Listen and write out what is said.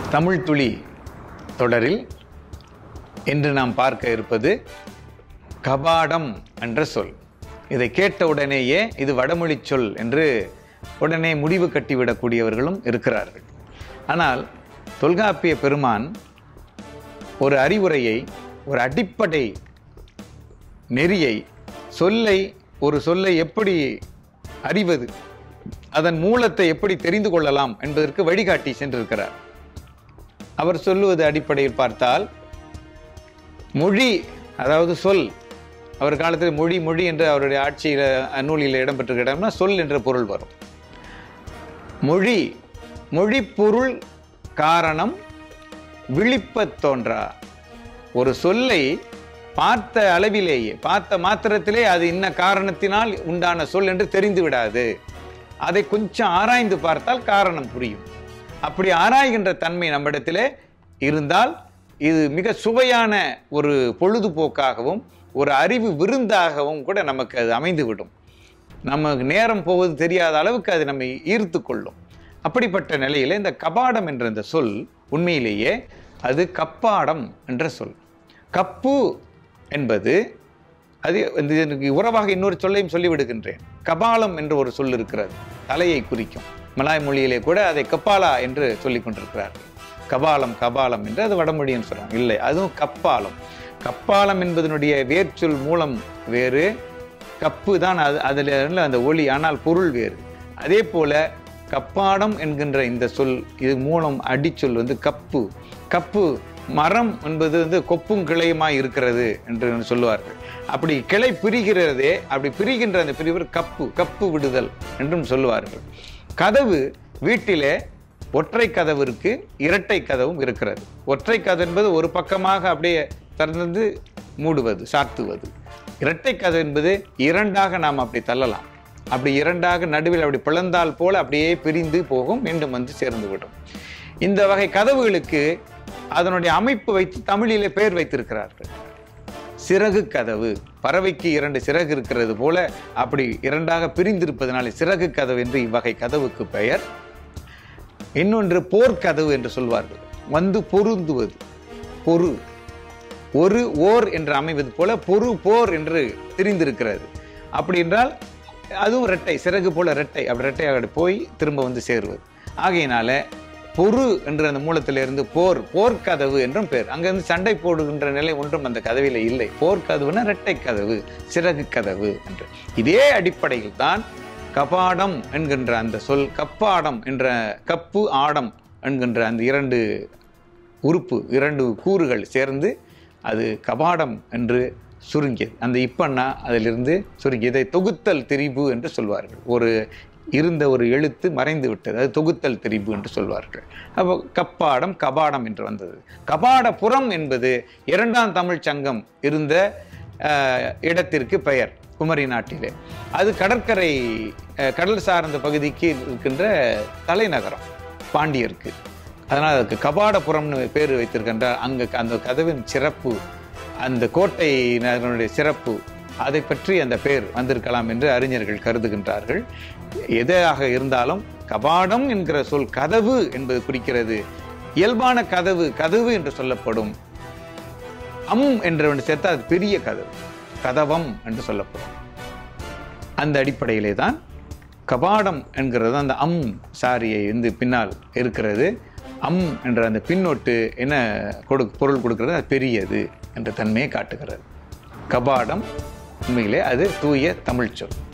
தமிழ் துளி தொடரில் இன்று நாம் பார்க்க இருப்பது கபாடம் என்ற சொல் இதை கேட்ட உடனேயே இது வடமொழி சொல் என்று உடனே முடிவு கட்டிவிடக்கூடியவர்களும் இருக்கிறார்கள் ஆனால் தொல்காப்பிய பெருமான் ஒரு அறிவுரையை ஒரு அடிப்படை நெறியை சொல்லை ஒரு சொல்லை எப்படி அறிவது அதன் மூலத்தை எப்படி தெரிந்து கொள்ளலாம் என்பதற்கு வழிகாட்டி சென்றிருக்கிறார் அவர் சொல்லுவது அடிப்படையில் பார்த்தால் மொழி அதாவது சொல் அவர் காலத்தில் மொழி மொழி என்று அவருடைய ஆட்சியில் நூலில் இடம்பெற்ற இடம்னா சொல் என்ற பொருள் வரும் மொழி மொழி பொருள் காரணம் விழிப்பத் தோன்றா ஒரு சொல்லை பார்த்த அளவிலேயே பார்த்த மாத்திரத்திலே அது இன்ன காரணத்தினால் உண்டான சொல் என்று தெரிந்து விடாது அதை கொஞ்சம் ஆராய்ந்து பார்த்தால் காரணம் புரியும் அப்படி ஆராய்கின்ற தன்மை நம்மிடத்திலே இருந்தால் இது மிக சுவையான ஒரு பொழுதுபோக்காகவும் ஒரு அறிவு விருந்தாகவும் கூட நமக்கு அது அமைந்துவிடும் நமக்கு நேரம் போவது தெரியாத அளவுக்கு அது நம்மை ஈர்த்து கொள்ளும் அப்படிப்பட்ட நிலையில இந்த கபாடம் என்ற இந்த சொல் உண்மையிலேயே அது கப்பாடம் என்ற சொல் கப்பு என்பது அது இந்த இதற்கு உறவாக இன்னொரு சொல்லையும் சொல்லிவிடுகின்றேன் கபாலம் என்று ஒரு சொல் இருக்கிறது தலையை குறிக்கும் மலாய் மொழியிலே கூட அதை கப்பாலா என்று சொல்லிக் கொண்டிருக்கிறார்கள் கபாலம் கபாலம் என்று அது வடமொழின்னு சொல்றாங்க இல்லை அதுவும் கப்பாலம் கப்பாலம் என்பதனுடைய வேர்ச்சொல் மூலம் வேறு கப்பு தான் அது அதில் இருந்து அந்த ஒளி ஆனால் பொருள் வேறு அதே போல கப்பாடம் என்கின்ற இந்த சொல் இது மூலம் அடிச்சொல் வந்து கப்பு கப்பு மரம் என்பது வந்து கொப்பும் கிளையுமாய் இருக்கிறது என்று சொல்லுவார்கள் அப்படி கிளை பிரிகிறதே அப்படி பிரிகின்ற அந்த பிரிவர் கப்பு கப்பு விடுதல் என்றும் சொல்லுவார்கள் கதவு வீட்டிலே ஒற்றை கதவு இருக்கு இரட்டை கதவும் இருக்கிறது ஒற்றை கதவு என்பது ஒரு பக்கமாக அப்படியே திறந்து மூடுவது சாத்துவது இரட்டை கதவு என்பது இரண்டாக நாம் அப்படி தள்ளலாம் அப்படி இரண்டாக நடுவில் அப்படி பிளந்தால் போல அப்படியே பிரிந்து போகும் மீண்டும் வந்து சேர்ந்து விடும் இந்த வகை கதவுகளுக்கு அதனுடைய அமைப்பு வைத்து தமிழிலே பெயர் வைத்திருக்கிறார்கள் சிறகு கதவு பறவைக்கு இரண்டு சிறகு இருக்கிறது போல அப்படி இரண்டாக பிரிந்திருப்பதனாலே சிறகு கதவு என்று இவ்வகை கதவுக்கு பெயர் இன்னொன்று போர்க்கதவு என்று சொல்வார்கள் வந்து பொருந்துவது பொரு ஒரு ஓர் என்று அமைவது போல பொறு போர் என்று தெரிந்திருக்கிறது அப்படி என்றால் அதுவும் இரட்டை சிறகு போல இரட்டை அப்படி இரட்டையாக போய் திரும்ப வந்து சேருவது ஆகையினால பொறு என்ற அந்த மூலத்திலிருந்து போர் போர்க்கதவு என்றும் பேர் அங்கிருந்து சண்டை போடுகின்ற நிலை ஒன்றும் அந்த கதவில இல்லை போர்க்கதவுனா இரட்டை கதவு சிறகு கதவு என்று இதே அடிப்படையில் தான் கபாடம் என்கின்ற அந்த சொல் கப்பாடம் என்ற கப்பு ஆடம் என்கின்ற அந்த இரண்டு உறுப்பு இரண்டு கூறுகள் சேர்ந்து அது கபாடம் என்று சுருங்கியது அந்த இப்பண்ணா அதிலிருந்து சுருங்கியதை தொகுத்தல் திரிபு என்று சொல்வார்கள் ஒரு இருந்த ஒரு எழுத்து மறைந்து விட்டது அது தொகுத்தல் திரிபு என்று சொல்வார்கள் அப்போ கப்பாடம் கபாடம் என்று வந்தது கபாடபுரம் என்பது இரண்டாம் தமிழ் சங்கம் இருந்த அஹ், இடத்திற்கு பெயர் குமரி நாட்டிலே அது கடற்கரை அஹ், கடல் சார்ந்த பகுதிக்கு இருக்கின்ற தலைநகரம் பாண்டியருக்கு அதனால் அதுக்கு கபாடபுரம்னு பேர் வைத்திருக்கின்றார் அங்கே அந்த கதவின் சிறப்பு அந்த கோட்டை நகரனுடைய சிறப்பு அதை பற்றி அந்த பேர் வந்திருக்கலாம் என்று அறிஞர்கள் கருதுகின்றார்கள் எதாக இருந்தாலும் கபாடம் என்கிற சொல் கதவு என்பது குறிக்கிறது இயல்பான கதவு கதவு என்று சொல்லப்படும் அம் என்று ஒன்று சேர்த்தா அது பெரிய கதவு கதவம் என்று சொல்லப்படும் அந்த அடிப்படையிலே தான் கபாடம் என்கிறது அந்த அம் சாரியை வந்து பின்னால் இருக்கிறது அம் என்ற அந்த பின்னொட்டு என்ன கொடு பொருள் கொடுக்கிறது அது பெரியது என்ற தன்மையை காட்டுகிறது கபாடம் உண்மையிலே அது தூய தமிழ் சொல்